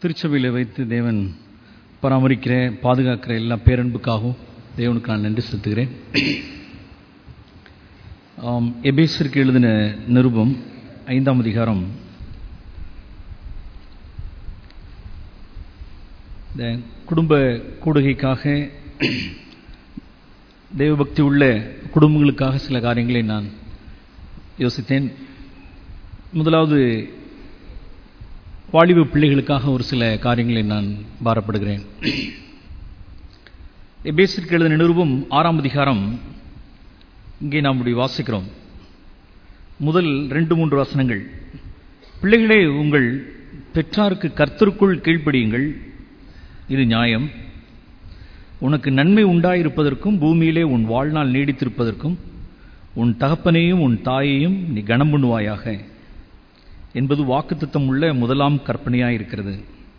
திருச்சபையில் வைத்து தேவன் பராமரிக்கிற பாதுகாக்கிற எல்லா பேரன்புக்காகவும் தேவனுக்கு நான் நன்றி செலுத்துகிறேன் ஆம், எபேசிற்கு எழுதின நிருபம் ஐந்தாம் அதிகாரம் இந்த குடும்ப கூடுகைக்காக தேவபக்தி உள்ள குடும்பங்களுக்காக சில காரியங்களை நான் யோசித்தேன் முதலாவது வாலிப பிள்ளைகளுக்காக ஒரு சில காரியங்களை நான் பாரப்படுகிறேன் எபேசிற்கு எழுதின நிருபம் ஆறாம் அதிகாரம் இங்கே நாம் இப்படி வாசிக்கிறோம் முதல் ரெண்டு மூன்று வசனங்கள் பிள்ளைகளே உங்கள் பெற்றாருக்கு கர்த்தருக்குள் கீழ்ப்படியுங்கள் இது நியாயம் உனக்கு நன்மை உண்டாயிருப்பதற்கும் பூமியிலே உன் வாழ்நாள் நீடித்திருப்பதற்கும் உன் தகப்பனையும் உன் தாயையும் நீ கனம் பண்ணுவாயாக என்பது வாக்குத்தத்தம் உள்ள முதலாம் கற்பனையாயிருக்கிறது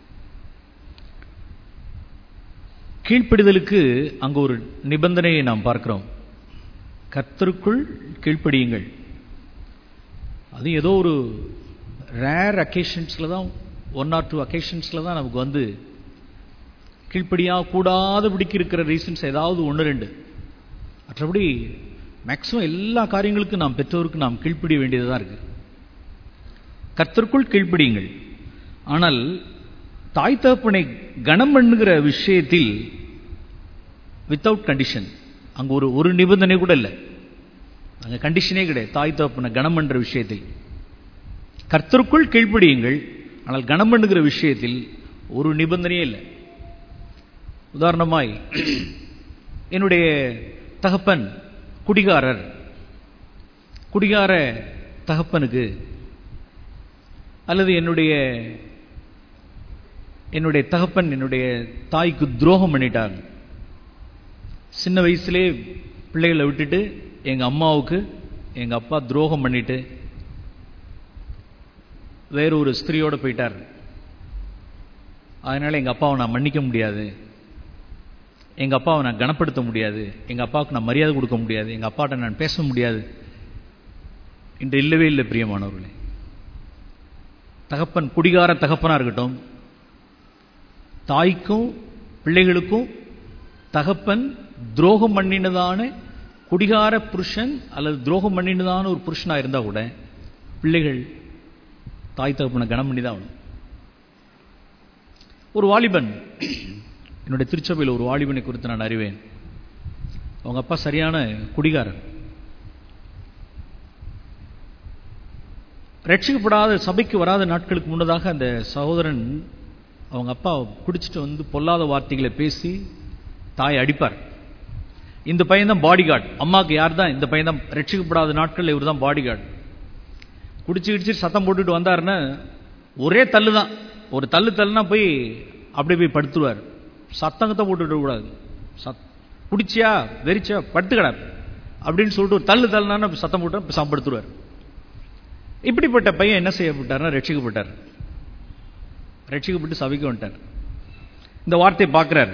கீழ்ப்படிதலுக்கு அங்கு ஒரு நிபந்தனையை நாம் பார்க்கிறோம் கர்த்தருக்குள் கீழ்ப்படியுங்கள் அது ஏதோ ஒரு ரேர் அக்கேஷன்ஸில் தான் ஒன் ஆர் டூ அக்கேஷன்ஸில் தான் நமக்கு வந்து கீழ்ப்படியாக கூடாதபடிக்கு இருக்கிற ரீசன்ஸ் ஏதாவது ஒன்று ரெண்டு மற்றபடி மேக்ஸிமம் எல்லா காரியங்களுக்கும் நாம் பெற்றோருக்கு நாம் கீழ்ப்படிய வேண்டியதாக இருக்கு கர்த்தருக்குள் கீழ்ப்படியுங்கள் ஆனால் தாய் தகப்பனை கனம் பண்ணுகிற விஷயத்தில் வித்தவுட் கண்டிஷன் அங்கே ஒரு ஒரு நிபந்தனை கூட இல்லை அங்கே கண்டிஷனே கிடையாது தாய் தகப்பனை கனம் பண்ணுற விஷயத்தில் கர்த்தருக்குள் கீழ்ப்படியுங்கள் ஆனால் கனம் பண்ணுகிற விஷயத்தில் ஒரு நிபந்தனையே இல்லை உதாரணமாய் என்னுடைய தகப்பன் குடிகாரர் குடிகார தகப்பனுக்கு அல்லது என்னுடைய என்னுடைய தகப்பன் என்னுடைய தாய்க்கு துரோகம் பண்ணிட்டார் சின்ன வயசுலே பிள்ளைகளை விட்டுட்டு எங்க அம்மாவுக்கு எங்க அப்பா துரோகம் பண்ணிட்டு வேற ஒரு ஸ்திரியோட போயிட்டார் அதனால எங்க அப்பாவை நான் மன்னிக்க முடியாது எங்க அப்பாவை நான் கனப்படுத்த முடியாது எங்க அப்பாவுக்கு நான் மரியாதை கொடுக்க முடியாது எங்க அப்பாட்ட நான் பேச முடியாது இன்று இல்லவே இல்லை பிரியமானவர்களே தகப்பன் குடிகார தகப்பனா இருக்கட்டும் தாய்க்கும் பிள்ளைகளுக்கும் தகப்பன் துரோகம் பண்ணினதான குடிகார புருஷன் அல்லது துரோகம் பண்ணினதான ஒரு புருஷனா இருந்தா கூட பிள்ளைகள் தாய் தகப்பனை கனம் பண்ணி தான் ஆகணும் ஒரு வாலிபன் என்னுடைய திருச்சபையில் ஒரு வாலிபனை குறித்து நான் அறிவேன் அவங்க அப்பா சரியான குடிகாரன் ரட்சிக்கப்படாத சபைக்கு வராத நாட்களுக்கு முன்னதாக அந்த சகோதரன் அவங்க அப்பா குடிச்சிட்டு வந்து பொல்லாத வார்த்தைகளை பேசி தாய் அடிப்பார் இந்த பையன் தான் பாடி கார்டு அம்மாவுக்கு யார் தான் இந்த பையன் தான் ரட்சிக்கப்படாத நாட்கள் இவர் தான் பாடி கார்டு குடிச்சு கிடிச்சு சத்தம் போட்டுட்டு வந்தாருன்னா ஒரே தள்ளு தான் ஒரு தள்ளு தள்ளுனா போய் அப்படியே போய் படுத்துருவார் சத்தங்கத்தை போட்டுட்டு கூடாது சத் குடிச்சியா வெறிச்சா படுத்துக்கடா அப்படின்னு சொல்லிட்டு ஒரு தள்ளு தள்ளுனா சத்தம் போட்டு சாப்பிடுத்துருவார் இப்படிப்பட்ட பையன் என்ன செய்யப்பட்டார்னா ரட்சிக்கப்பட்டார் ரட்சிக்கப்பட்டு சபைக்கு வந்துட்டார் இந்த வார்த்தையை பார்க்கிறார்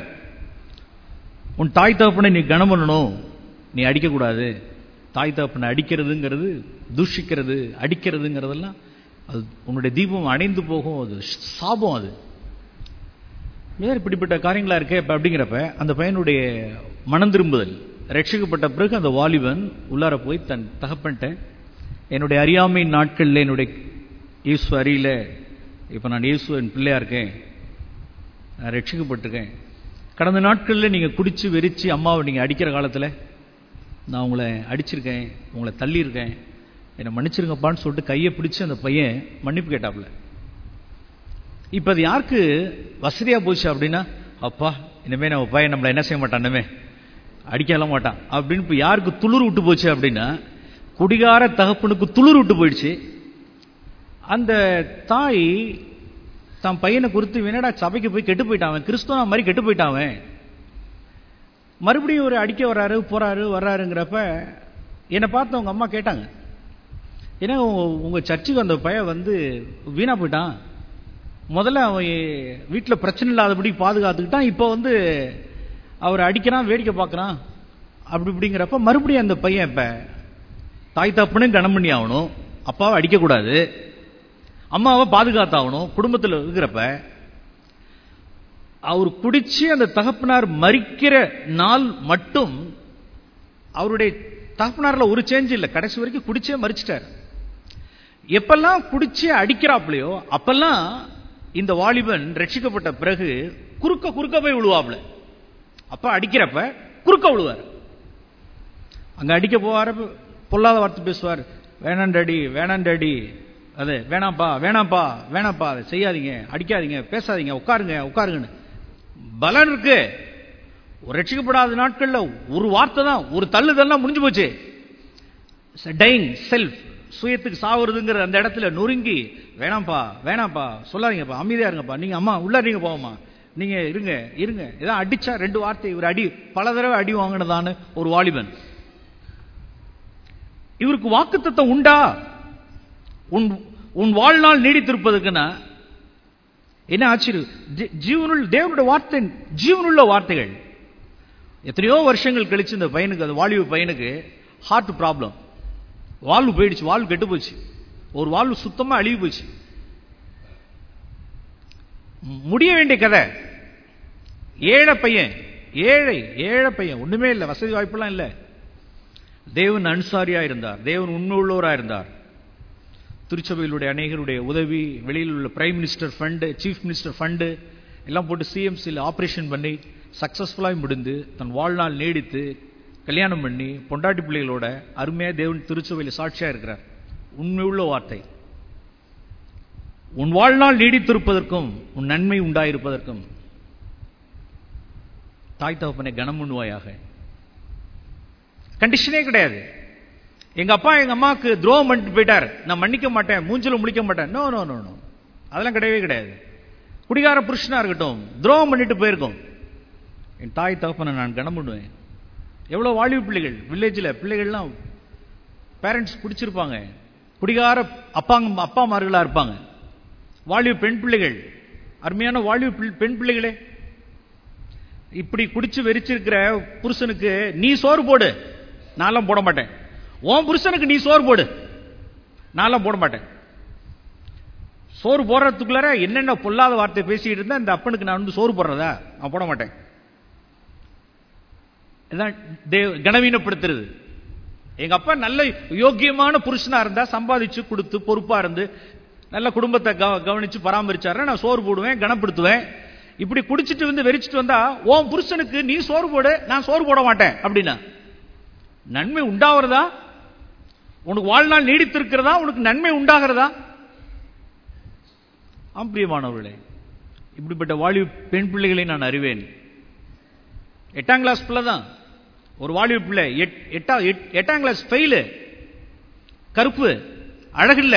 உன் தாய் தகப்பனை நீ கனம் பண்ணணும் நீ அடிக்கக்கூடாது தாய் தகப்பனை அடிக்கிறதுங்கிறது தூஷிக்கிறது அடிக்கிறதுங்கிறதெல்லாம் அது உன்னுடைய தீபம் அணைந்து போகும் அது சாபம் அது வேறு இப்படிப்பட்ட காரியங்களா இருக்கே இப்போ அப்படிங்கிறப்ப அந்த பையனுடைய மனம் திரும்புதல் ரட்சிக்கப்பட்ட பிறகு அந்த வாலிபன் உள்ளார போய் தன் தகப்பன்ட்ட என்னுடைய அறியாமை நாட்களில் என்னுடைய இயேசு அறியில இப்போ நான் இயேசு என் பிள்ளையா இருக்கேன் நான் ரட்சிக்கப்பட்டிருக்கேன் கடந்த நாட்களில் நீங்கள் குடிச்சு வெறிச்சு அம்மாவை நீங்கள் அடிக்கிற காலத்தில் நான் உங்களை அடிச்சிருக்கேன் உங்களை தள்ளியிருக்கேன் என்னை மன்னிச்சிருங்கப்பான்னு சொல்லிட்டு கையை பிடிச்சி அந்த பையன் மன்னிப்பு கேட்டாப்புல இப்போ அது யாருக்கு வசதியாக போச்சு அப்படின்னா அப்பா இனிமே நம்ம பையன் நம்மளை என்ன செய்ய மாட்டான் இனிமே அடிக்கலாம் மாட்டான் அப்படின்னு இப்போ யாருக்கு துளிர் விட்டு போச்சு அப்படின்னா குடிகார தகப்பனுக்கு துளிர் விட்டு போயிடுச்சு அந்த தாய் தன் பையனை குறித்து வேணடா சபைக்கு போய் கெட்டு போயிட்டான் கிறிஸ்துவ மாதிரி கெட்டு போயிட்டான் மறுபடியும் ஒரு அடிக்க வர்றாரு போறாரு வர்றாருங்கிறப்ப என்னை பார்த்து அவங்க அம்மா கேட்டாங்க ஏன்னா உங்க சர்ச்சுக்கு அந்த பையன் வந்து வீணா போயிட்டான் முதல்ல அவன் வீட்டில் பிரச்சனை இல்லாதபடி பாதுகாத்துக்கிட்டான் இப்போ வந்து அவர் அடிக்கிறான் வேடிக்கை பார்க்குறான் அப்படி இப்படிங்கிறப்ப மறுபடியும் அந்த பையன் இப்போ தாய் தப்புன்னு கனம் பண்ணி ஆகணும் அப்பாவை அடிக்கக்கூடாது அம்மாவை பாதுகாத்தாகணும் குடும்பத்தில் இருக்கிறப்ப அவர் குடிச்சு அந்த தகப்பனார் மறிக்கிற நாள் மட்டும் அவருடைய தகப்பனார்ல ஒரு சேஞ்ச் இல்லை கடைசி வரைக்கும் குடிச்சே மறிச்சிட்டார் எப்பெல்லாம் குடிச்சு அடிக்கிறாப்லையோ அப்பெல்லாம் இந்த வாலிபன் ரட்சிக்கப்பட்ட பிறகு குறுக்க குறுக்க போய் விழுவாப்ல அப்ப அடிக்கிறப்ப குறுக்க விழுவார் அங்க அடிக்க போவார பொல்லாத வார்த்தை பேசுவார் வேணாம் டாடி வேணாம் டாடி அது வேணாம்ப்பா வேணாம்ப்பா வேணாம்ப்பா அதை செய்யாதீங்க அடிக்காதீங்க பேசாதீங்க உட்காருங்க உட்காருங்கன்னு பலன் இருக்கு ஒரு ரட்சிக்கப்படாத நாட்கள்ல ஒரு வார்த்தை தான் ஒரு தள்ளுதல்லாம் முடிஞ்சு போச்சு டைங் செல்ஃப் சுயத்துக்கு சாவுறதுங்கிற அந்த இடத்துல நொறுங்கி வேணாம்ப்பா வேணாம்ப்பா சொல்லாதீங்கப்பா அமைதியா இருங்கப்பா நீங்க அம்மா உள்ள நீங்க போவோமா நீங்க இருங்க இருங்க இதான் அடிச்சா ரெண்டு வார்த்தை இவர் அடி பல தடவை அடி வாங்கினதான்னு ஒரு வாலிபன் இவருக்கு வாக்குத்தத்தம் உண்டா உன் உன் வாழ்நாள் நீடித்திருப்பதுக்குன்னா என்ன ஆச்சரியம் ஜீ- ஜீவனுள்ள தேவனுடைய வார்த்தை ஜீவனுள்ள வார்த்தைகள் எத்தனையோ வருஷங்கள் கழிச்சு இந்த பையனுக்கு அந்த வாலிப பையனுக்கு ஹார்ட் ப்ராப்ளம் வாழ்வு போயிடுச்சு வாழ்வு கெட்டு போச்சு ஒரு வாழ்வு சுத்தமா அழிவு போச்சு ம், முடிய வேண்டிய கதை ஏழை பையன் ஏழை ஏழை பையன் ஒண்ணுமே இல்லை வசதி வாய்ப்பெல்லாம் இல்லை தேவன் அன்சாரியா இருந்தார் தேவன் உண்மை உள்ளவரா இருந்தார் திருச்சபையிலுடைய அநேகருடைய உதவி வெளியில் உள்ள prime minister fund chief minister fund எல்லாம் போட்டு சிஎம்சியில் ஆபரேஷன் பண்ணி சக்சஸ்ஃபுல்லாக முடிந்து தன் வாழ்நாள் நீடித்து கல்யாணம் பண்ணி பொண்டாட்டி பிள்ளைகளோட அருமையா தேவன் திருச்சபையில் சாட்சியா இருக்கிறார் உண்மை உள்ள வார்த்தை உன் வாழ்நாள் நீடித்திருப்பதற்கும் உன் நன்மை உண்டாயிருப்பதற்கும் தாய் தகப்பனை கனம் பண்ணுவாயாக கண்டிஷனே கிடையாது எங்க அப்பா எங்க அம்மாவுக்கு துரோகம் பண்ணிட்டு போயிட்டார் நான் மன்னிக்க மாட்டேன் மூஞ்சில முழிக்க மாட்டேன் நோ நோ நோ நோ அதெல்லாம் கிடையவே கிடையாது குடிகார புருஷனா இருக்கட்டும் துரோகம் பண்ணிட்டு போயிருக்கோம் என் தாய் தகப்பனை நான் கனம் பண்ணுவேன் எவ்வளவு வாலிப பிள்ளைகள் வில்லேஜில் பிள்ளைகள்லாம் பேரண்ட்ஸ் பிடிச்சிருப்பாங்க குடிகார அப்பாங்க அப்பாமார்களா இருப்பாங்க வாலிப பெண் பிள்ளைகள் அருமையான வாலிப பிள்- பெண் பிள்ளைகளே இப்படி குடிச்சு வெறிச்சிருக்கிற புருஷனுக்கு நீ சோறு போடு நான்லாம் போட மாட்டேன் உன் புருஷனுக்கு நீ சோறு போடு நான்லாம் போட மாட்டேன் சோறு போடுறதுக்குள்ளார என்னென்ன பொல்லாத வார்த்தை பேசிட்டு இருந்தா இந்த அப்பனுக்கு நான் வந்து சோறு போடுறதா நான் போட மாட்டேன் இதான் தேவ- கனவீனப்படுத்துறது எங்க அப்பா நல்ல யோக்கியமான புருஷனா இருந்தா சம்பாதிச்சு கொடுத்து பொறுப்பா இருந்து நல்ல குடும்பத்தை கவ- கவனிச்சு பராமரிச்சாருன்னா நான் சோறு போடுவேன் கனப்படுத்துவேன் இப்படி குடிச்சிட்டு வந்து வெறிச்சிட்டு வந்தா உன் புருஷனுக்கு நீ சோறு போடு நான் சோறு போட மாட்டேன் அப்படின்னா நன்மை உண்டாகிறதா உனக்கு வாழ்நாள் நீடித்திருக்கிறதா உனக்கு நன்மை உண்டாகிறதா ஆம் பிரியமானவர்களே இப்படிப்பட்ட வாலிப பெண் பிள்ளைகளை நான் அறிவேன் எட்டாம் கிளாஸ் பிள்ளை தான் ஒரு வாலிப பிள்ளை எட்- எட்டா எட்- எட்டாம் கிளாஸ் ஃபெயிலு கருப்பு அழகில்ல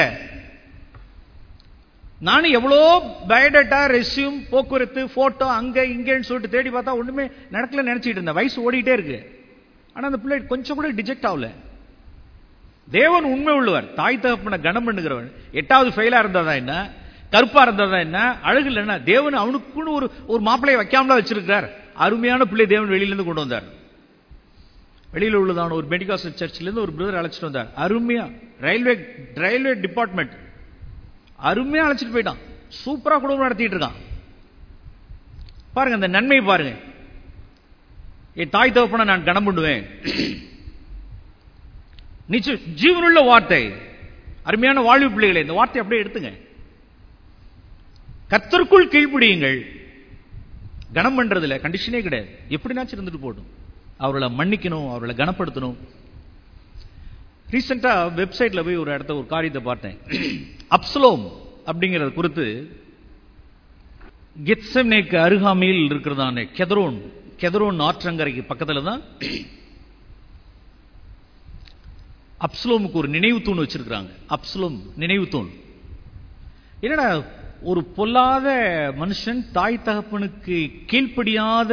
நானும் எவ்வளோ பயோடேட்டா ரெஸ்யூம் போக்குவரத்து போட்டோ அங்க இங்கன்னு சொல்லிட்டு தேடி பார்த்தா ஒண்ணுமே நடக்கல நினைச்சிட்டு இருந்தேன் வயசு ஓடிட்டே இருக்கு ஆனா அந்த பிள்ளை கொஞ்சம் கூட டிஜெக்ட் ஆகல தேவன் உண்மை உள்ளவர் தாய் தகப்பனை கனம் பண்ணுகிறவன் எட்டாவது ஃபெயிலா இருந்ததா என்ன கருப்பா இருந்ததா என்ன அழகு இல்லைன்னா தேவன் அவனுக்குன்னு ஒரு ஒரு மாப்பிளையை வைக்காமலா வச்சிருக்கிறார் அருமையான பிள்ளை தேவன் வெளியிலிருந்து கொண்டு வந்தார் வெளியில உள்ளதான ஒரு மெடிகாசல் சர்ச்சில் இருந்து ஒரு பிரதர் அழைச்சிட்டு வந்தார் அருமையா ரயில்வே ரயில்வே டிபார்ட்மெண்ட் அருமையா அழைச்சிட்டு போயிட்டான் சூப்பரா குடும்பம் நடத்திட்டு இருக்கான் பாருங்க அந்த நன்மை பாருங்க என் தாய் தகப்பனை நான் கனம் பண்ணுவேன் நிச்சயம் ஜீவனுள்ள வார்த்தை அருமையான வாழ்வு பிள்ளைகளை இந்த வார்த்தை அப்படியே எடுத்துங்க கத்தருக்குள் கீழ்ப்பிடியுங்கள் கனம் பண்றதுல கண்டிஷனே கிடையாது எப்படினாச்சும் இருந்துட்டு போட்டும் அவர்களை மன்னிக்கணும் அவர்களை கனப்படுத்தணும் ரீசெண்டா வெப்சைட்ல போய் ஒரு இடத்த ஒரு காரியத்தை பார்த்தேன் அப்சலோம் அப்படிங்கறது குறித்து கெத்செம்னேக்கு அருகாமையில் இருக்கிறதான கெதரோன் கெதரோன் ஆற்றங்கரைக்கு பக்கத்துல தான் அப்சலோமுக்கு ஒரு நினைவு தூண் வச்சிருக்கிறாங்க அப்சலோம் நினைவு தூண் என்னடா ஒரு பொல்லாத மனுஷன் தாய் தகப்பனுக்கு கீழ்ப்படியாத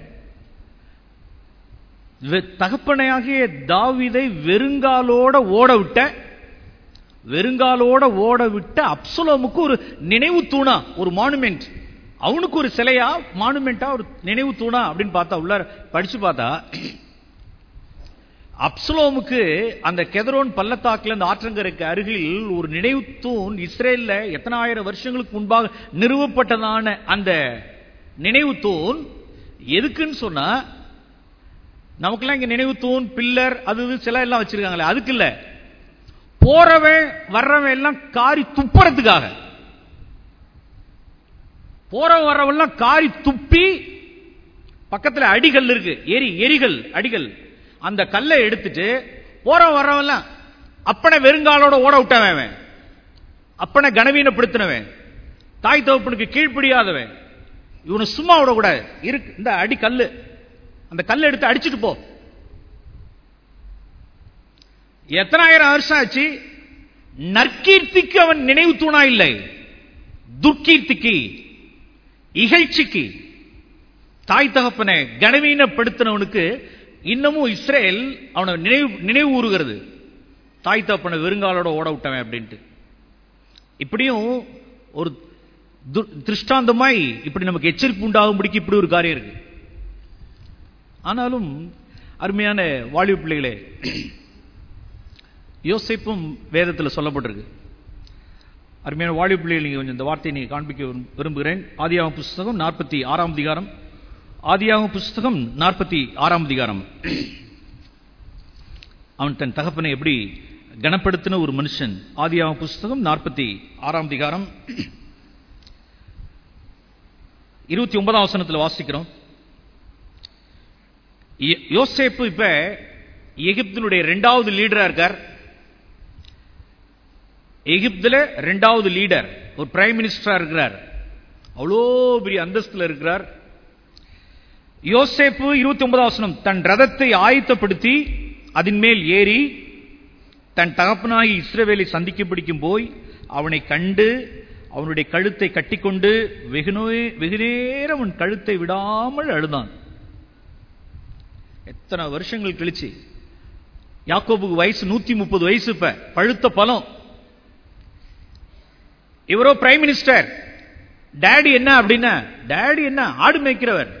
வெ- தகப்பனையாகிய தாவீதை வெறுங்காலோட ஓட விட்ட வெறுங்காலோட ஓட விட்ட அப்சலோமுக்கு ஒரு நினைவு தூணா ஒரு மானுமெண்ட் அவனுக்கு ஒரு சிலையா மானுமெண்டா ஒரு நினைவு தூணா அப்படின்னு பார்த்தா உள்ள படிச்சு பார்த்தா அப்சலோமுக்கு அந்த கெதரோன் பள்ளத்தாக்குல அந்த ஆற்றங்கரைக்கு அருகில் ஒரு நினைவு தூண் இஸ்ரேல்ல எத்தனாயிரம் வருஷங்களுக்கு முன்பாக நிறுவப்பட்டதான அந்த நினைவு தூண் எதுக்குன்னு சொன்னா நமக்கெல்லாம் இங்க நினைவு தூண் பில்லர் அது இது சில எல்லாம் வச்சிருக்காங்களே அதுக்கு இல்ல போறவன் வர்றவன் எல்லாம் காரி துப்புறதுக்காக போறவன் வர்றவன் எல்லாம் காரி துப்பி பக்கத்துல அடிகள் இருக்கு எரி எரிகள் அடிகள் அந்த கல்லை எடுத்துட்டு போறவன் வர்றவன் எல்லாம் அப்பனை வெறுங்காலோட ஓட விட்டவன் அவன். அப்பனை கனவீனப்படுத்தினவன் தாய் தகப்பனுக்கு கீழ்ப்படியாதவன் இவனை சும்மா விடக்கூடாது இருக்கு இந்த அடி கல்லு அந்த கல்லை எடுத்து அடிச்சுட்டு போ எத்தனாயிரம் வருஷம் ஆச்சு நற்கீர்த்திக்கு அவன் நினைவு தூணா இல்லை துர்க்கீர்த்திக்கு இகழ்ச்சிக்கு தாய் தகப்பனை கனவீனப்படுத்தினவனுக்கு இன்னமும் இஸ்ரேல் அவனை நினைவு நினைவு ஊறுகிறது தாய் தகப்பனை வெறுங்காலோட ஓட விட்டவன் அப்படின்ட்டு இப்படியும் ஒரு து- திருஷ்டாந்தமாய் இப்படி நமக்கு எச்சரிப்பு உண்டாகும்படிக்கு இப்படி ஒரு காரியம் இருக்கு ஆனாலும் அருமையான வாலிப பிள்ளைகளே யோசிப்பும் வேதத்தில் சொல்லப்பட்டிருக்கு அருமையான வாலிப பிள்ளைகள் நீங்க கொஞ்சம் இந்த வார்த்தையை நீங்க காண்பிக்க விரும்- விரும்புகிறேன் ஆதியாகம புஸ்தகம் நாற்பத்தி ஆறாம் அதிகாரம் ஆதியாகம புஸ்தகம் நாற்பத்தி ஆறாம் அதிகாரம் அவன் தன் தகப்பனை எப்படி கனப்படுத்தின ஒரு மனுஷன் ஆதியாகம புஸ்தகம் நாற்பத்தி ஆறாம் அதிகாரம் இருபத்தி ஒன்பதாம் வசனத்தில் வாசிக்கிறோம் யோ- யோசேப்பு இப்ப எகிப்தினுடைய இரண்டாவது லீடரா இருக்கார் எகிப்துல இரண்டாவது லீடர் ஒரு பிரைம் மினிஸ்டரா இருக்கிறார் அவ்வளோ பெரிய அந்தஸ்துல இருக்கிறார் யோசேப்பு இருபத்தி ஒன்பதாம் வசனம் தன் ரதத்தை ஆயத்தப்படுத்தி அதன் மேல் ஏறி தன் தகப்பனாகி இஸ்ரவேலை சந்திக்க பிடிக்கும் போய் அவனை கண்டு அவனுடைய கழுத்தை கட்டிக்கொண்டு வெகுநோய் வெகு நேரம் அவன் கழுத்தை விடாமல் அழுதான் எத்தனை வருஷங்கள் கழிச்சு யாக்கோபுக்கு வயசு நூத்தி முப்பது வயசு இப்ப பழுத்த பழம் இவரோ பிரைம் மினிஸ்டர் டேடி என்ன அப்படின்னா டேடி என்ன ஆடு மேய்க்கிறவர்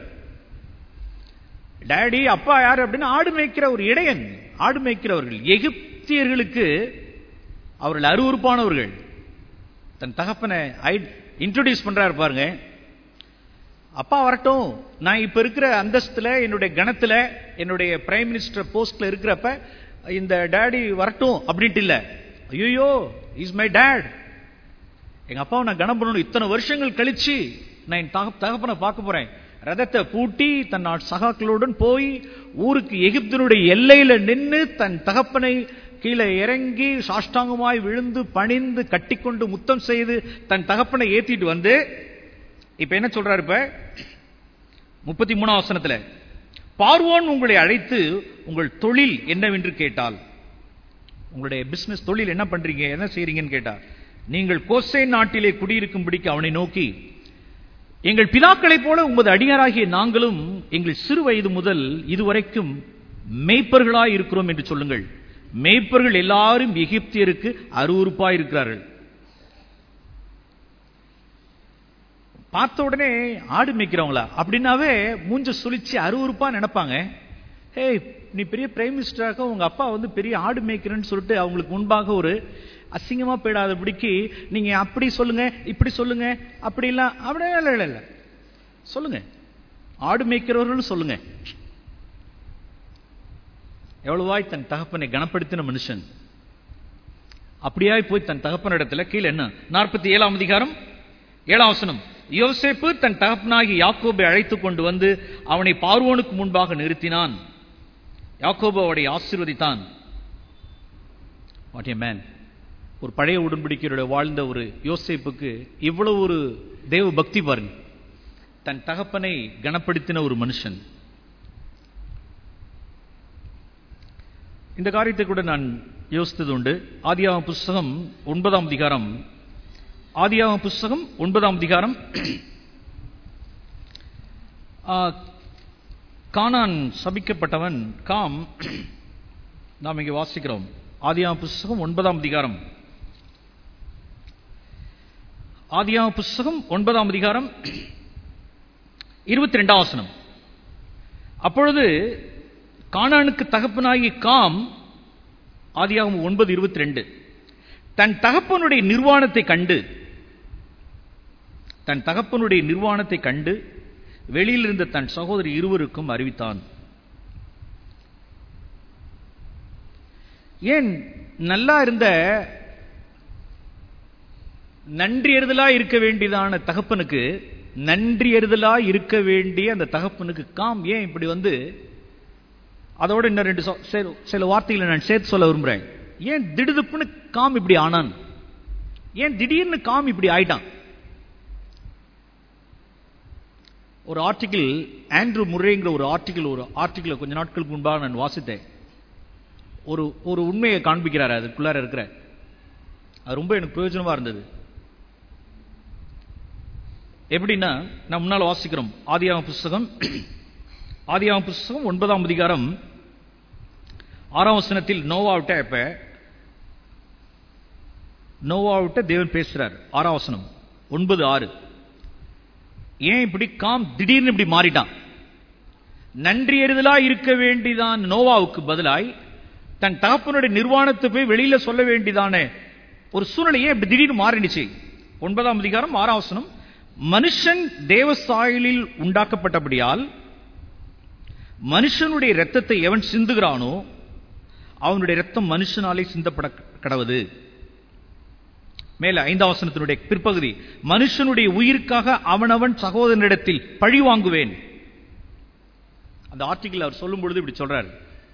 டேடி அப்பா யாரு அப்படின்னா ஆடு மேய்க்கிற ஒரு இடையன் ஆடு மேய்க்கிறவர்கள் எகிப்தியர்களுக்கு அவர்கள் அருவருப்பானவர்கள் தன் தகப்பனை இன்ட்ரோடியூஸ் பண்றாரு பாருங்க அப்பா வரட்டும் நான் இப்ப இருக்கிற அந்தஸ்துல என்னுடைய கணத்துல என்னுடைய பிரைம் மினிஸ்டர் போஸ்ட்ல இருக்கிறப்ப இந்த டேடி வரட்டும் அப்படின்ட்டு இல்ல ஐயோ இஸ் மை டேட் எங்க அப்பாவை நான் கனம் பண்ணணும் இத்தனை வருஷங்கள் கழிச்சு நான் என் தக தகப்பனை பார்க்க போறேன் ரதத்தை பூட்டி தன் நாட் சகாக்களுடன் போய் ஊருக்கு எகிப்தினுடைய எல்லையில நின்னு தன் தகப்பனை கீழே இறங்கி சாஷ்டாங்கமாய் விழுந்து பணிந்து கட்டிக்கொண்டு முத்தம் செய்து தன் தகப்பனை ஏத்திட்டு வந்து இப்ப என்ன சொல்றாரு இப்ப முப்பத்தி மூணாம் வசனத்துல பார்வோன் உங்களை அழைத்து உங்கள் தொழில் என்னவென்று கேட்டால் உங்களுடைய பிசினஸ் தொழில் என்ன பண்றீங்க என்ன செய்றீங்கன்னு கேட்டா நீங்கள் கோசை நாட்டிலே குடியிருக்கும்படிக்கு அவனை நோக்கி எங்கள் பிதாக்களைப் போல உமது அடியாராகிய நாங்களும் எங்கள் சிறு வயது முதல் இதுவரைக்கும் மேய்ப்பர்களாய் இருக்கிறோம் என்று சொல்லுங்கள் மேய்ப்பர்கள் எல்லாரும் எகிப்தியருக்கு அருவருப்பாய் இருக்கிறார்கள் பார்த்த உடனே ஆடு மேய்க்கிறவங்களா அப்படின்னாவே மூஞ்ச சுழிச்சு அருவருப்பா நினைப்பாங்க ஏய் நீ பெரிய பிரைம் மினிஸ்டராக உங்க அப்பா வந்து பெரிய ஆடு மேய்க்கிறேன்னு சொல்லிட்டு அவங்களுக்கு முன்பாக ஒரு அசிங்கமா போயிடாதபடிக்கு நீங்க அப்படி சொல்லுங்க இப்படி சொல்லுங்க அப்படி இல்ல அப்படியே இல்ல இல்ல இல்ல சொல்லுங்க ஆடு மேய்க்கிறவர்கள் சொல்லுங்க எவ்வளவாய் தன் தகப்பனை கனப்படுத்தின மனுஷன் அப்படியாய் போய் தன் தகப்பனிடத்துல கீழே என்ன நாற்பத்தி ஏழாம் அதிகாரம் ஏழாம் வசனம் யோசேப்பு தன் தகப்பனாகி யாக்கோபை அழைத்துக் கொண்டு வந்து அவனை பார்வோனுக்கு முன்பாக நிறுத்தினான் யாக்கோபு அவனை ஆசீர்வதித்தான் வாட் ஏ மேன் ஒரு பழைய உடன்படிக்கையோட வாழ்ந்த ஒரு யோசேப்புக்கு இவ்வளவு ஒரு தேவ பக்தி பாருங்க தன் தகப்பனை கனப்படுத்தின ஒரு மனுஷன் இந்த காரியத்தை கூட நான் யோசித்தது உண்டு ஆதியாகம புஸ்தகம் ஒன்பதாம் அதிகாரம் ஆதியாகம புஸ்தகம் ஒன்பதாம் அதிகாரம் ஆ, கானான் சபிக்கப்பட்டவன் காம் நாம் இங்கே வாசிக்கிறோம் ஆதியாகம புஸ்தகம் ஒன்பதாம் அதிகாரம் ஆதியாகம புஸ்தகம் ஒன்பதாம் அதிகாரம் இருபத்தி ரெண்டாம் வசனம் அப்பொழுது கானானுக்கு தகப்பனாகிய காம் ஆதியாகமம் ஒன்பது இருபத்தி ரெண்டு தன் தகப்பனுடைய நிர்வாணத்தை கண்டு தன் தகப்பனுடைய நிர்வாணத்தை கண்டு வெளியில் இருந்த தன் சகோதரி இருவருக்கும் அறிவித்தான் ஏன் நல்லா இருந்த நன்றியறுதலா இருக்க வேண்டியதான தகப்பனுக்கு நன்றியறுதலா இருக்க வேண்டிய அந்த தகப்பனுக்கு காம் ஏன் இப்படி வந்து அதோட இன்னும் ரெண்டு சொ- சில- சில வார்த்தைகளை நான் சேர்த்து சொல்ல விரும்புறேன் ஏன் திடுதுப்புன்னு காம் இப்படி ஆனான் ஏன் திடீர்னு காம் இப்படி ஆயிட்டான் ஒரு ஆர்டிகிள் ஆண்ட்ரூ முர்ரேங்கிற ஒரு ஆர்டிகிள் ஒரு ஆர்டிகிள் கொஞ்ச நாட்களுக்கு முன்பாக நான் வாசித்தேன் ஒரு ஒரு உண்மையை காண்பிக்கிறார் அதுக்குள்ளார இருக்கிற அது ரொம்ப எனக்கு பிரயோஜனமா இருந்தது எப்படின்னா நான் முன்னால வாசிக்கிறோம் ஆதியாகம புஸ்தகம் ஆதியாகம புஸ்தகம் ஒன்பதாம் அதிகாரம் ஆறாம் வசனத்தில் நோவாவிட்ட இப்ப நோவாவிட்ட தேவன் பேசுறார் ஆறாம் வசனம் ஒன்பது ஆறு ஏன் இப்படி காம் திடீர்னு இப்படி மாறிட்டான் நன்றி எறுதலா இருக்க வேண்டியதான் நோவாவுக்கு பதிலாய் தன் தகப்பனுடைய நிர்வாணத்தை போய் வெளியில சொல்ல வேண்டியதான ஒரு சூழ்நிலையே இப்படி திடீர்னு மாறிடுச்சு ஒன்பதாம் அதிகாரம் ஆறாம் வசனம் மனுஷன் தேவ சாயலில் உண்டாக்கப்பட்டபடியால் மனுஷனுடைய இரத்தத்தை எவன் சிந்துகிறானோ அவனுடைய இரத்தம் மனுஷனாலே சிந்தப்பட கடவுது மேல ஐந்தாம் வசனத்தினுடைய பிற்பகுதி மனுஷனுடைய உயிருக்காக அவனவன் சகோதரனிடத்தில் பழி வாங்குவேன் அந்த ஆர்டிகிள் அவர் சொல்லும் பொழுது இப்படி சொல்றாரு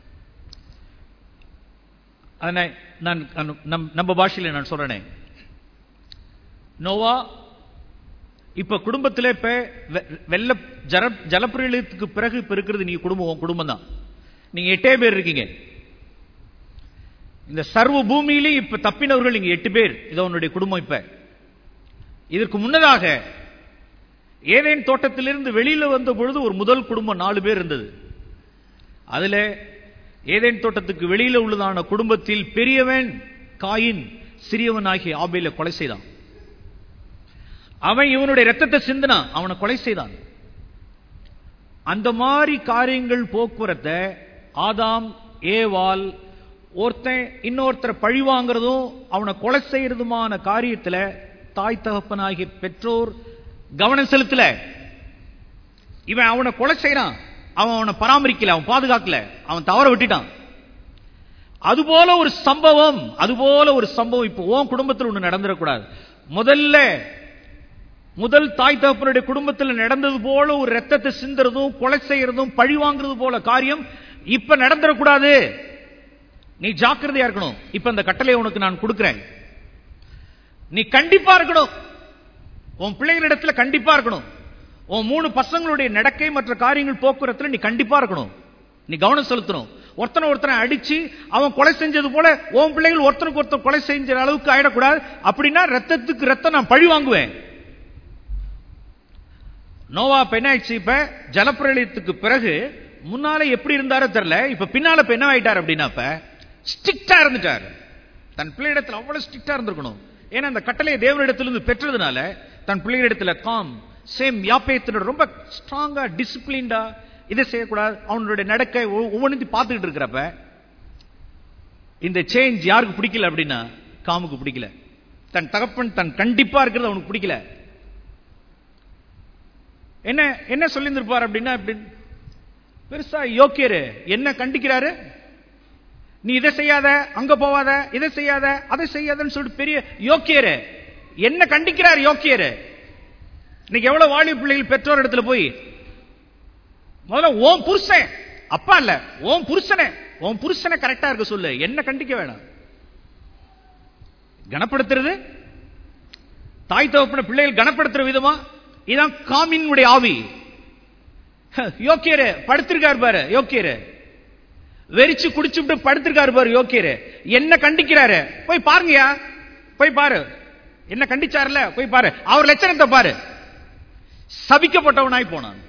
அதனை நான் நம்- நம்ம பாஷையில நான் சொல்றேனே நோவா இப்ப குடும்பத்திலே இப்ப வெ- வெள்ள ஜல ஜலப்பிரளயத்துக்கு பிறகு இப்ப இருக்கிறது நீங்க குடும்பம் உன் குடும்பம் தான் நீங்க எட்டே பேர் இருக்கீங்க இந்த சர்வ பூமியிலே இப்ப தப்பினவர்கள் நீங்க எட்டு பேர் இது உன்னுடைய குடும்பம் இப்ப இதற்கு முன்னதாக ஏதேன் தோட்டத்திலிருந்து வெளியில வந்த பொழுது ஒரு முதல் குடும்பம் நாலு பேர் இருந்தது அதுல ஏதேன் தோட்டத்துக்கு வெளியில உள்ளதான குடும்பத்தில் பெரியவன் காயின் சிறியவன் ஆகிய ஆபேல கொலை செய்தான் அவன் இவனுடைய ரத்தத்தை சிந்தினான் அவனை கொலை செய்தான் அந்த மாதிரி காரியங்கள் போக்குவரத்தை ஆதாம் ஏவால் ஒருத்தன் இன்னொருத்தரை பழி வாங்குறதும் அவனை கொலை செய்யறதுமான காரியத்துல தாய் தகப்பனாகிய பெற்றோர் கவனம் செலுத்தல இவன் அவனை கொலை செய்யறான் அவன் அவனை பராமரிக்கல அவன் பாதுகாக்கல அவன் தவற விட்டுட்டான் அதுபோல ஒரு சம்பவம் அதுபோல ஒரு சம்பவம் இப்போ உன் குடும்பத்தில் ஒண்ணு நடந்துடக்கூடாது முதல்ல முதல் தாய் தகப்பனுடைய குடும்பத்தில் நடந்தது போல ஒரு ரத்தத்தை சிந்துறதும் கொலை செய்யறதும் பழி வாங்குறது போல காரியம் இப்ப நடந்துடக்கூடாது நீ ஜாக்கிரதையா இருக்கணும் இப்ப இந்த கட்டளை உனக்கு நான் கொடுக்கிறேன் நீ கண்டிப்பா இருக்கணும் உன் பிள்ளைகளிடத்துல கண்டிப்பா இருக்கணும் உன் மூணு பசங்களுடைய நடக்கை மற்ற காரியங்கள் போக்குவரத்துல நீ கண்டிப்பா இருக்கணும் நீ கவனம் செலுத்தணும் ஒருத்தனை ஒருத்தனை அடிச்சு அவன் கொலை செஞ்சது போல உன் பிள்ளைகள் ஒருத்தனுக்கு ஒருத்தன் கொலை செஞ்ச அளவுக்கு ஆயிடக்கூடாது அப்படின்னா ரத்தத்துக்கு ரத்தம் நான் பழி வாங்குவேன் நோவா இப்ப என்ன ஆயிடுச்சு இப்ப ஜலப்பிரளயத்துக்கு பிறகு முன்னால எப்படி இருந்தாரோ தெரியல இப்ப பின்னால இப்ப என்ன ஆயிட்டார் அப்படின்னா இப்ப ஸ்ட்ரிக்டா இருந்துட்டார் தன் பிள்ளையிடத்துல அவ்வளவு ஸ்ட்ரிக்டா இருந்திருக்கணும் ஏன்னா அந்த கட்டளையை தேவனிடத்திலிருந்து பெற்றதுனால தன் பிள்ளையிடத்துல காம் சேம் யாப்பேத்தினோட ரொம்ப ஸ்ட்ராங்கா டிசிப்ளின்டா இதை செய்யக்கூடாது அவனுடைய நடக்கை ஒ- ஒவ்வொன்றையும் பார்த்துக்கிட்டு இருக்கிறப்ப இந்த சேஞ்ச் யாருக்கு பிடிக்கல அப்படின்னா காமுக்கு பிடிக்கல தன் தகப்பன் தன் கண்டிப்பா இருக்கிறது அவனுக்கு பிடிக்கல என்ன என்ன சொல்லியிருந்திருப்பார் அப்படின்னா இப்படி பெருசா யோக்கியரு என்ன கண்டிக்கிறாரு நீ இதை செய்யாத அங்க போவாத இதை செய்யாத அதை செய்யாதன்னு சொல்லிட்டு பெரிய யோக்கியரு என்ன கண்டிக்கிறார் யோக்கியரு இன்னைக்கு எவ்வளவு வாலி பிள்ளைகள் பெற்றோர் இடத்துல போய் முதல்ல ஓம் புருஷன் அப்பா இல்ல ஓம் புருஷனே ஓம் புருஷனை கரெக்டா இருக்க சொல்லு என்ன கண்டிக்க வேணாம் கனப்படுத்துறது தாய் தகப்பன பிள்ளைகள் கனப்படுத்துற விதமா இதான் காமினுடைய ஆவி யோக்கியரு படுத்திருக்காரு பாரு யோக்கியரு வெறிச்சு குடிச்சுட்டு படுத்திருக்காரு பாரு யோக்கியரு என்ன கண்டிக்கிறாரு போய் பாருங்கயா போய் பாரு என்ன கண்டிச்சாருல போய் பாரு அவர் லட்சணத்தை பாரு சபிக்கப்பட்டவனாய் போனான்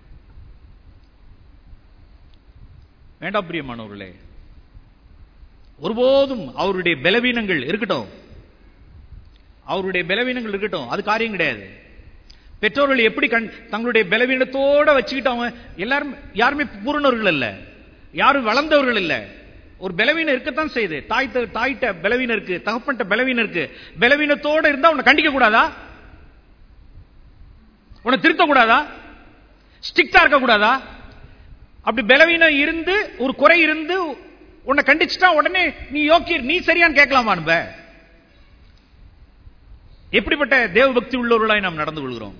வேண்டாம் பிரியமானவர்களே ஒருபோதும் அவருடைய பலவீனங்கள் இருக்கட்டும் அவருடைய பலவீனங்கள் இருக்கட்டும் அது காரியம் கிடையாது பெற்றோர்கள் எப்படி கண் தங்களுடைய பலவீனத்தோட வச்சுக்கிட்டு அவங்க எல்லாரும் யாருமே பூரணவர்கள் இல்ல யாரும் வளர்ந்தவர்கள் இல்ல ஒரு பலவீனம் இருக்கத்தான் செய்யுது தாய் த- தாய்கிட்ட பலவீனம் இருக்கு தகப்பன்ட்ட பலவீனம் இருக்கு பலவீனத்தோட இருந்தா உன்னை கண்டிக்க கூடாதா உன்னை திருத்த கூடாதா ஸ்ட்ரிக்டா இருக்க கூடாதா அப்படி பலவீனம் இருந்து ஒரு குறை இருந்து உன்னை கண்டிச்சுட்டா உடனே நீ யோக்கியர் நீ சரியான்னு கேட்கலாமா நம்ம எப்படிப்பட்ட தேவ பக்தி உள்ளவர்களாய் நாம் நடந்து கொள்கிறோம்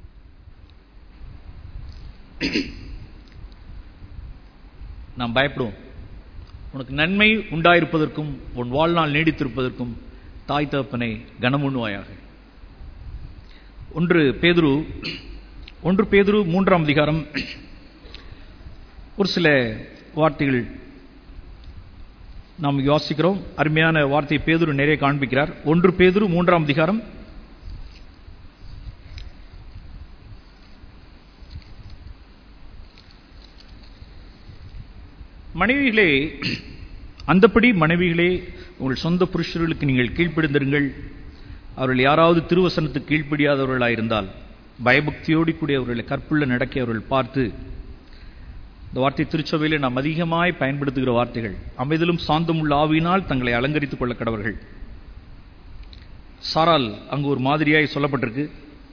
நாம் பயப்படுவோம் உனக்கு நன்மை உண்டாயிருப்பதற்கும் உன் வாழ்நாள் நீடித்திருப்பதற்கும் தாய் தகப்பனை கனமுண்ணுவாயாக ஒன்று பேதுரு ஒன்று பேதுரு மூன்றாம் அதிகாரம் ஒரு சில வார்த்தைகள் நாம் யோசிக்கிறோம் அருமையான வார்த்தை பேதுரு நிறைய காண்பிக்கிறார் ஒன்று பேதுரு மூன்றாம் அதிகாரம் மனைவிகளே அந்தப்படி மனைவிகளே உங்கள் சொந்த புருஷர்களுக்கு நீங்கள் கீழ்ப்படிந்திருங்கள் அவர்கள் யாராவது திருவசனத்துக்கு கீழ்ப்படியாதவர்களாயிருந்தால் பயபக்தியோடு கூடிய அவர்களை கற்புள்ள நடக்க அவர்கள் பார்த்து இந்த வார்த்தை திருச்சபையிலே நாம் அதிகமாய் பயன்படுத்துகிற வார்த்தைகள் அமைதிலும் சாந்தமுள்ள ஆவியினால் தங்களை அலங்கரித்துக் கொள்ள கடவர்கள் சாரால் அங்கு ஒரு மாதிரியாய் சொல்லப்பட்டிருக்கு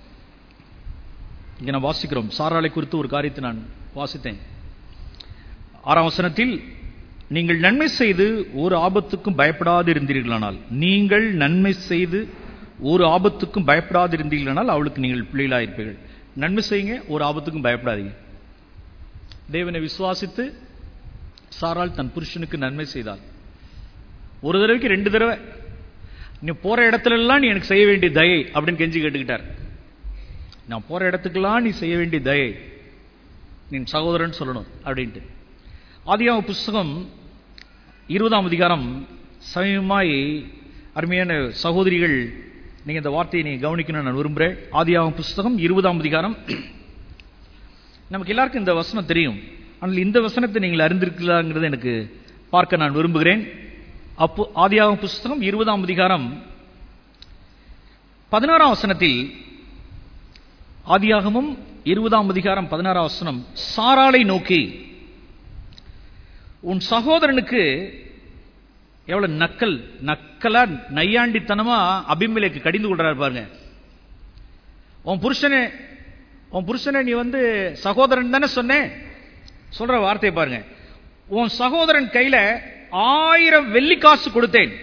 இங்க நான் வாசிக்கிறோம் சாராலை குறித்து ஒரு காரியத்தை நான் வாசித்தேன் ஆறாம் வசனத்தில் நீங்கள் நன்மை செய்து ஒரு ஆபத்துக்கும் பயப்படாது இருந்தீர்களானால் நீங்கள் நன்மை செய்து ஒரு ஆபத்துக்கும் பயப்படாது இருந்தீர்களானால் அவளுக்கு நீங்கள் பிள்ளைகளாயிருப்பீர்கள் நன்மை செய்யுங்க ஒரு ஆபத்துக்கும் பயப்படாதீங்க தேவனை விசுவாசித்து சாரால் தன் புருஷனுக்கு நன்மை செய்தாள் ஒரு தடவைக்கு ரெண்டு தடவை நீ போற இடத்துல எல்லாம் நீ எனக்கு செய்ய வேண்டிய தயை அப்படின்னு கெஞ்சி கேட்டுக்கிட்டார் நான் போற இடத்துக்கெல்லாம் நீ செய்ய வேண்டிய தயை நீ சகோதரன் சொல்லணும் அப்படின்ட்டு ஆதியாம புஸ்தகம் இருபதாம் அதிகாரம் சமயமாய் அருமையான சகோதரிகள் நீங்க இந்த வார்த்தையை நீங்க கவனிக்கணும் நான் விரும்புறேன் ஆதியாகம புஸ்தகம் இருபதாம் அதிகாரம் நமக்கு எல்லாருக்கும் இந்த வசனம் தெரியும் ஆனால் இந்த வசனத்தை நீங்கள் அறிந்திருக்கலாங்கிறத எனக்கு பார்க்க நான் விரும்புகிறேன் அப்போ ஆதியாகம புஸ்தகம் இருபதாம் அதிகாரம் பதினாறாம் வசனத்தில் ஆதியாகமும் இருபதாம் அதிகாரம் பதினாறாம் வசனம் சாராளை நோக்கி உன் சகோதரனுக்கு எவ்வளவு நக்கல் நக்கலா நையாண்டித்தனமா அபிமலைக்கு கடிந்து கொள்றாரு பாருங்க உன் புருஷனே உன் புருஷனை நீ வந்து சகோதரன் தானே சொன்னேன் சொல்ற வார்த்தையை பாருங்க உன் சகோதரன் கையில ஆயிரம் வெள்ளி காசு கொடுத்தேன்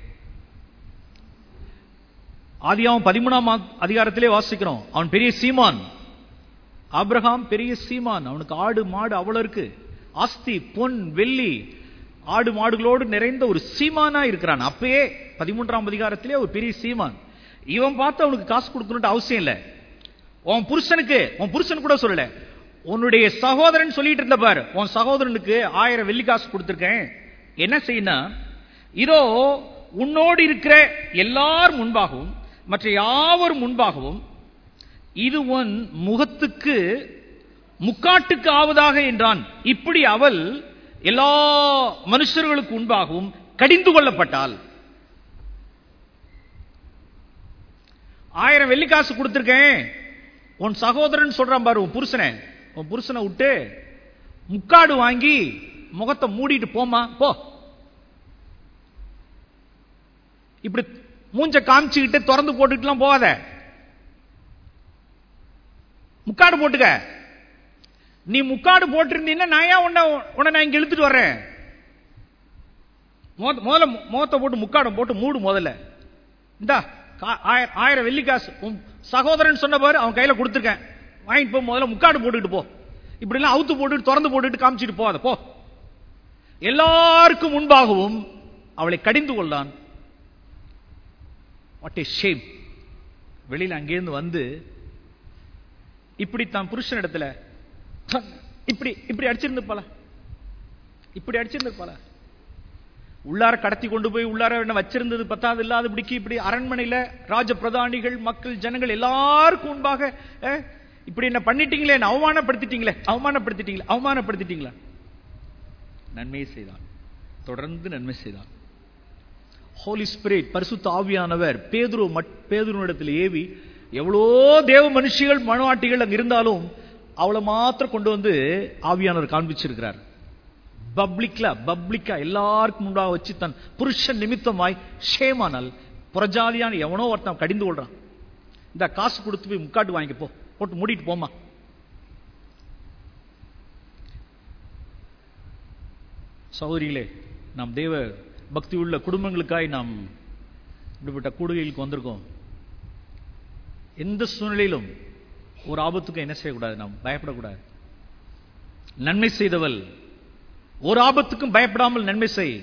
ஆதியாவும் பதிமூணாம் அதிகாரத்திலே வாசிக்கிறோம் அவன் பெரிய சீமான் ஆப்ரஹாம் பெரிய சீமான் அவனுக்கு ஆடு மாடு அவ்வளவு இருக்கு ஆஸ்தி பொன் வெள்ளி ஆடு மாடுகளோடு நிறைந்த ஒரு சீமானா இருக்கிறான் அப்பயே பதிமூன்றாம் அதிகாரத்திலே ஒரு பெரிய சீமான் இவன் பார்த்து அவனுக்கு காசு கொடுக்கணும்னு அவசியம் இல்லை உன் புருஷனுக்கு உன் புருஷன் கூட சொல்லல உன்னுடைய சகோதரன் சொல்லிட்டு இருந்த பாரு உன் சகோதரனுக்கு ஆயிரம் வெள்ளி காசு கொடுத்திருக்கேன் என்ன செய்யணும் இதோ உன்னோடு இருக்கிற எல்லார் முன்பாகவும் மற்ற யாவர் முன்பாகவும் இது உன் முகத்துக்கு முக்காட்டுக்கு ஆவதாக என்றான் இப்படி அவள் எல்லா மனுஷர்களுக்கு முன்பாகவும் கடிந்து கொள்ளப்பட்டாள் ஆயிரம் வெள்ளிக்காசு கொடுத்திருக்கேன் உன் சகோதரன் சொல்றான் பாரு உன் புருஷனை உன் புருஷனை விட்டு முக்காடு வாங்கி முகத்தை மூடிட்டு போமா போ இப்படி மூஞ்ச காமிச்சுக்கிட்டு திறந்து போட்டுட்டுலாம் போகாத முக்காடு போட்டுக்க நீ முக்காடு போட்டிருந்தீங்கன்னா நான் ஏன் உன்னை உன்னை நான் இங்க இழுத்துட்டு வர்றேன் முதல்ல முகத்தை போட்டு முக்காடம் போட்டு மூடு முதல்ல இந்தா ஆயிரம் வெள்ளி காசு உன் சகோதரன் சொன்ன பாரு அவன் கையில கொடுத்துருக்கேன் வாங்கிட்டு போ முதல்ல முக்காடு போட்டுக்கிட்டு போ இப்படி எல்லாம் அவுத்து போட்டுட்டு திறந்து போட்டுட்டு காமிச்சிட்டு போகாத போ எல்லாருக்கும் முன்பாகவும் அவளை கடிந்து கொள்ளான் வாட் ஏ ஷேம் வெளியில அங்கேருந்து வந்து இப்படி தான் புருஷன் இடத்துல இப்படி இப்படி அடிச்சிருந்திருப்பாள இப்படி அடிச்சிருந்திருப்பாள உள்ளார கடத்தி கொண்டு போய் உள்ளார என்ன வச்சிருந்தது பத்தாது இல்லாதபடிக்கு இப்படி அரண்மனையில ராஜ பிரதானிகள் மக்கள் ஜனங்கள் எல்லாருக்கும் முன்பாக இப்படி என்ன பண்ணிட்டீங்களே என்ன அவமானப்படுத்திட்டீங்களே அவமானப்படுத்திட்டீங்களே அவமானப்படுத்திட்டீங்களா நன்மை செய்தான் தொடர்ந்து நன்மை செய்தான் ஹோலி ஸ்பிரிட் பரிசுத்த ஆவியானவர் பேதுரு பேதுருனிடத்தில் ஏவி எவ்வளோ தேவ மனுஷிகள் மனவாட்டிகள் அங்க இருந்தாலும் அவளை மாத்திரம் கொண்டு வந்து ஆவியானவர் காண்பிச்சிருக்கிறார் பப்ளிக்ல பப்ளிக்கா எல்லாருக்கும் முன்பாக வச்சு தன் புருஷன் நிமித்தமாய் ஷேமானால் புறஜாலியான எவனோ ஒருத்தன் கடிந்து கொள்றான் இந்த காசு கொடுத்து போய் முக்காட்டு வாங்கி போ போட்டு மூடிட்டு போமா சௌரிகளே நாம் தேவ பக்தி உள்ள குடும்பங்களுக்காய் நாம் இப்படிப்பட்ட கூடுகைகளுக்கு வந்திருக்கோம் எந்த சூழ்நிலையிலும் ஒரு ஆபத்துக்கும் என்ன செய்யக்கூடாது நாம் பயப்படக்கூடாது நன்மை செய்தவள் ஒரு ஆபத்துக்கும் பயப்படாமல் நன்மை செய்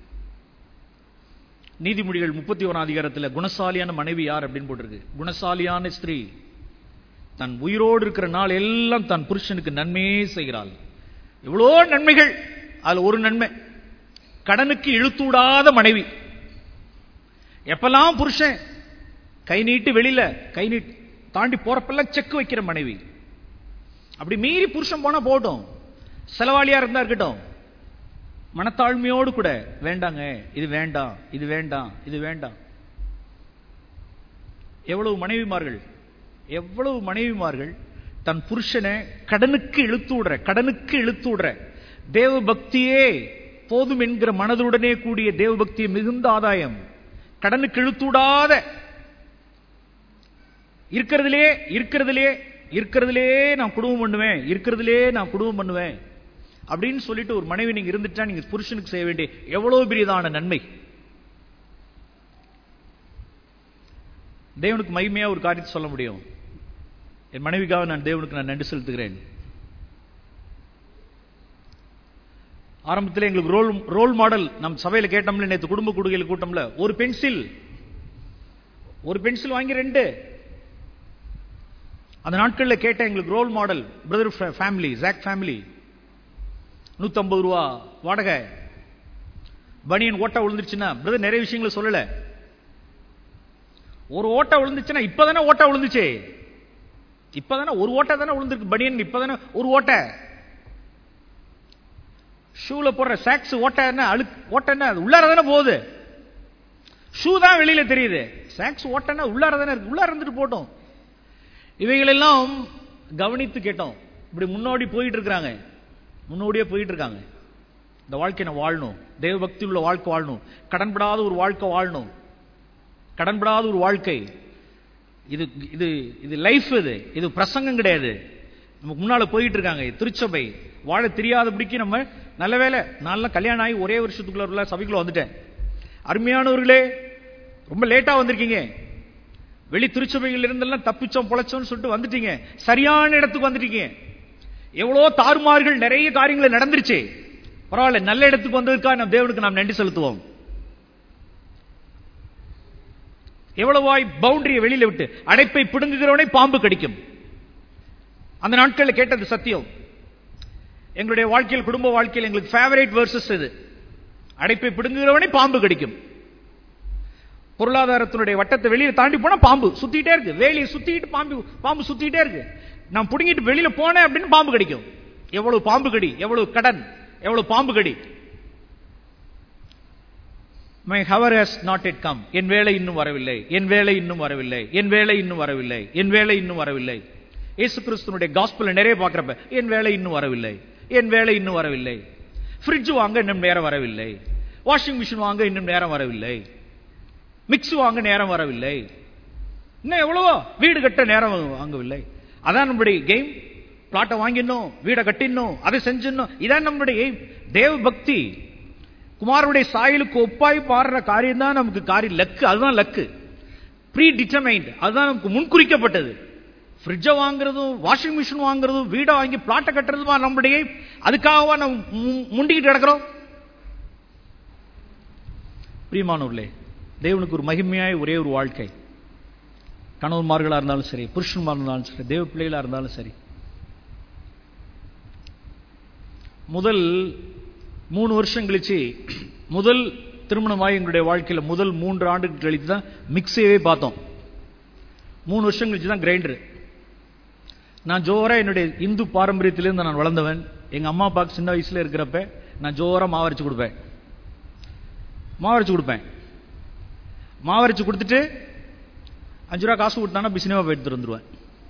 நீதிமொழிகள் முப்பத்தி ஓராம் அதிகாரத்தில் குணசாலியான மனைவி யார் அப்படின்னு போட்டிருக்கு குணசாலியான ஸ்திரீ தன் உயிரோடு இருக்கிற நாள் எல்லாம் தன் புருஷனுக்கு நன்மையே செய்கிறாள் எவ்வளோ நன்மைகள் அதுல ஒரு நன்மை கடனுக்கு இழுத்தூடாத மனைவி எப்பெல்லாம் புருஷன் கை நீட்டு வெளியில கை நீட்டு தாண்டி போறப்பெல்லாம் செக் வைக்கிற மனைவி அப்படி மீறி புருஷன் போனா போட்டும் செலவாளியா இருந்தா இருக்கட்டும் மனத்தாழ்மையோடு கூட வேண்டாங்க இது வேண்டாம் இது வேண்டாம் இது வேண்டாம் எவ்வளவு மனைவிமார்கள் எவ்வளவு மனைவிமார்கள் தன் புருஷனை கடனுக்கு இழுத்து விடுற கடனுக்கு இழுத்து விடுற தேவ பக்தியே போதும் என்கிற மனதுடனே கூடிய தேவ பக்தியை மிகுந்த ஆதாயம் கடனுக்கு இழுத்து விடாத இருக்கிறதுலே இருக்கிறதுலே இருக்கிறதுலே நான் குடும்பம் பண்ணுவேன் இருக்கிறதுலே நான் குடும்பம் பண்ணுவேன் அப்படின்னு சொல்லிட்டு ஒரு மனைவி நீங்க இருந்துட்டா நீங்க புருஷனுக்கு செய்ய வேண்டிய எவ்வளவு பெரியதான நன்மை தேவனுக்கு மகிமையா ஒரு காரியத்தை சொல்ல முடியும் என் மனைவிக்காக நான் தேவனுக்கு நான் நன்றி செலுத்துகிறேன் ஆரம்பத்தில் எங்களுக்கு ரோல் ரோல் மாடல் நம் சபையில கேட்டோம்ல நேற்று குடும்ப கூடுகையில் கூட்டம்ல ஒரு பென்சில் ஒரு பென்சில் வாங்கி ரெண்டு அந்த நாட்களில் கேட்ட எங்களுக்கு role model brother family Jack family நூத்தம்பது ரூபா வாடகை பனியன் ஓட்டை விழுந்துருச்சுன்னா பிரதர் நிறைய விஷயங்களை சொல்லல ஒரு ஓட்டை விழுந்துச்சுன்னா இப்பதானே ஓட்டை விழுந்துச்சு இப்பதானே ஒரு ஓட்டை தானே விழுந்திருக்கு பனியன் இப்பதானே ஒரு ஓட்டை ஷூல போடுற சாக்ஸ் ஓட்டை என்ன அழு ஓட்டை என்ன அது உள்ளார தானே போகுது ஷூ தான் வெளியில தெரியுது சாக்ஸ் ஓட்டன்னா உள்ளார தானே இருக்கு உள்ளார இருந்துட்டு போட்டோம் இவைகளெல்லாம் கவனித்து கேட்டோம் இப்படி முன்னோடி போயிட்டு இருக்கிறாங்க முன்னோடியே போயிட்டு இருக்காங்க இந்த வாழ்க்கை நான் வாழணும் தேவ பக்தி உள்ள வாழ்க்கை வாழணும் கடன்படாத ஒரு வாழ்க்கை வாழணும் கடன்படாத ஒரு வாழ்க்கை இது இது இது லைஃப் இது இது பிரசங்கம் கிடையாது நமக்கு முன்னால போயிட்டு இருக்காங்க திருச்சபை வாழ தெரியாதபடிக்கு நம்ம நல்ல வேலை நான் கல்யாணம் ஆகி ஒரே வருஷத்துக்குள்ள சபைக்குள்ள வந்துட்டேன் அருமையானவர்களே ரொம்ப லேட்டா வந்திருக்கீங்க வெளி திருச்சபைகள் இருந்தெல்லாம் தப்பிச்சோம் பொழைச்சோம்னு சொல்லிட்டு வந்துட்டீங்க சரியான இடத்துக்கு வந்துட்டீங்க எவ்வளோ தாறுமாறுகள் நிறைய காரியங்கள் நடந்துருச்சு பரவாயில்ல நல்ல இடத்துக்கு வந்ததுக்காக நம்ம தேவனுக்கு நாம் நன்றி செலுத்துவோம் எவ்வளவாய் பவுண்டரியை வெளியில விட்டு அடைப்பை பிடுங்குகிறவனை பாம்பு கடிக்கும் அந்த நாட்களில் கேட்டது சத்தியம் எங்களுடைய வாழ்க்கையில் குடும்ப வாழ்க்கையில் எங்களுக்கு ஃபேவரேட் வேர்சஸ் இது அடைப்பை பிடுங்குகிறவனை பாம்பு கடிக்கும் பொருளாதாரத்தினுடைய வட்டத்தை வெளியில தாண்டி போனா பாம்பு சுத்திட்டே இருக்கு வேலியை சுத்திட்டு பாம்பு பாம்பு சுத்திட்டே இருக்கு நான் புடுங்கிட்டு வெளியில போனேன் அப்படின்னு பாம்பு கடிக்கும் எவ்வளவு பாம்பு கடி எவ்வளவு கடன் எவ்வளவு பாம்பு கடி my hour has not it come என் வேலை இன்னும் வரவில்லை என் வேலை இன்னும் வரவில்லை என் வேலை இன்னும் வரவில்லை என் வேலை இன்னும் வரவில்லை இயேசு கிறிஸ்துனுடைய காஸ்பல் நிறைய பார்க்கிறப்ப என் வேலை இன்னும் வரவில்லை என் வேலை இன்னும் வரவில்லை ஃப்ரிட்ஜ் வாங்க இன்னும் நேரம் வரவில்லை வாஷிங் மிஷின் வாங்க இன்னும் நேரம் வரவில்லை மிக்ஸ் வாங்க நேரம் வரவில்லை இன்னும் எவ்வளவோ வீடு கட்ட நேரம் வாங்கவில்லை அதான் நம்முடைய கேம் பிளாட்டை வாங்கிடணும் வீடை கட்டிடணும் அதை செஞ்சிடணும் இதான் நம்முடைய எய்ம் தேவ பக்தி குமாரனுடைய சாயலுக்கு ஒப்பாய் பாடுற காரியம் தான் நமக்கு காரியம் லக்கு அதுதான் லக்கு ப்ரீ டிட்டர்மைண்ட் அதுதான் நமக்கு முன்குறிக்கப்பட்டது ஃப்ரிட்ஜை வாங்குறதும் வாஷிங் மிஷின் வாங்குறதும் வீடை வாங்கி பிளாட்டை கட்டுறதுமா நம்முடைய அதுக்காகவா நம்ம முண்டிக்கிட்டு கிடக்கிறோம் பிரியமானவர்களே தேவனுக்கு ஒரு மகிமையாய் ஒரே ஒரு வாழ்க்கை கணவன்மார்களா இருந்தாலும் சரி புருஷன்மார் இருந்தாலும் சரி தேவ பிள்ளைகளா இருந்தாலும் சரி முதல் மூணு வருஷம் கழிச்சு முதல் திருமணமாகி எங்களுடைய வாழ்க்கையில் முதல் மூன்று ஆண்டுகள் கழித்து தான் மிக்சியவே பார்த்தோம் மூணு வருஷம் கழிச்சு தான் கிரைண்டர் நான் ஜோரா என்னுடைய இந்து பாரம்பரியத்திலிருந்து நான் வளர்ந்தவன் எங்க அம்மா அப்பாவுக்கு சின்ன வயசுல இருக்கிறப்ப நான் ஜோரா மாவரைச்சு கொடுப்பேன் மாவரைச்சு கொடுப்பேன் மாவரைச்சு கொடுத்துட்டு அஞ்சு ரூபா காசு கொடுத்தானா அப்படி சினிமா போய் எடுத்துட்டு வந்துருவேன்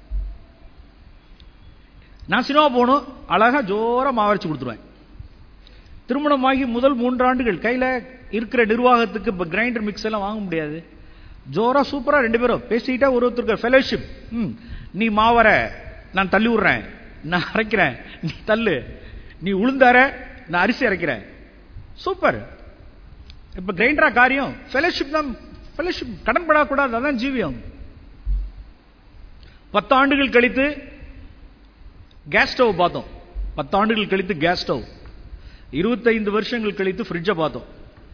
நான் சினிமா போகணும் அழகா ஜோரா மாவரைச்சு கொடுத்துருவேன் திருமணமாகி முதல் மூன்றாண்டுகள் கையில இருக்கிற நிர்வாகத்துக்கு இப்போ கிரைண்டர் மிக்ஸ் எல்லாம் வாங்க முடியாது ஜோரா சூப்பரா ரெண்டு பேரும் பேசிக்கிட்டா ஒரு ஒருத்தருக்கு ஃபெலோஷிப் ம் நீ மாவர நான் தள்ளி விடுறேன் நான் அரைக்கிறேன் நீ தள்ளு நீ உளுந்தார நான் அரிசி அரைக்கிறேன் சூப்பர் இப்ப கிரைண்டரா காரியம் ஃபெலோஷிப் தான் ஃபெலோஷிப் கடன் படக்கூடாது அதான் ஜீவியம் பத்தாண்டுகள் கழித்து கேஸ் ஸ்டவ் பார்த்தோம் பத்தாண்டுகள் கழித்து கேஸ் ஸ்டவ் இருபத்தைந்து வருஷங்கள் கழித்து ஃப்ரிட்ஜை பார்த்தோம்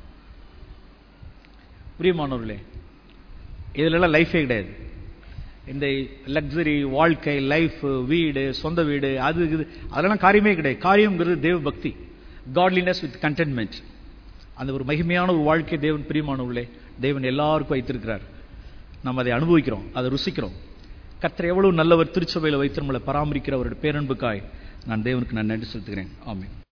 பிரியமானவர்களே இதுலலாம் லைஃபே கிடையாது இந்த லக்ஸரி வாழ்க்கை லைஃப் வீடு சொந்த வீடு அது இது அதெல்லாம் காரியமே கிடையாது காரியம்ங்கிறது தேவ பக்தி காட்லினஸ் வித் கண்டென்ட்மெண்ட் அந்த ஒரு மகிமையான ஒரு வாழ்க்கை தேவன் பிரியமானவர்களே தேவன் எல்லாருக்கும் வைத்திருக்கிறார் நம்ம அதை அனுபவிக்கிறோம் அதை ருசிக்கிறோம் கர்த்தர் எவ்வளவு நல்லவர் திருச்சபையில் வைத்து நம்மளை பராமரிக்கிற அவருடைய பேரன்புக்காய் நான் தேவனுக்கு நான் நன்றி செலுத்துகிறேன் ஆமென்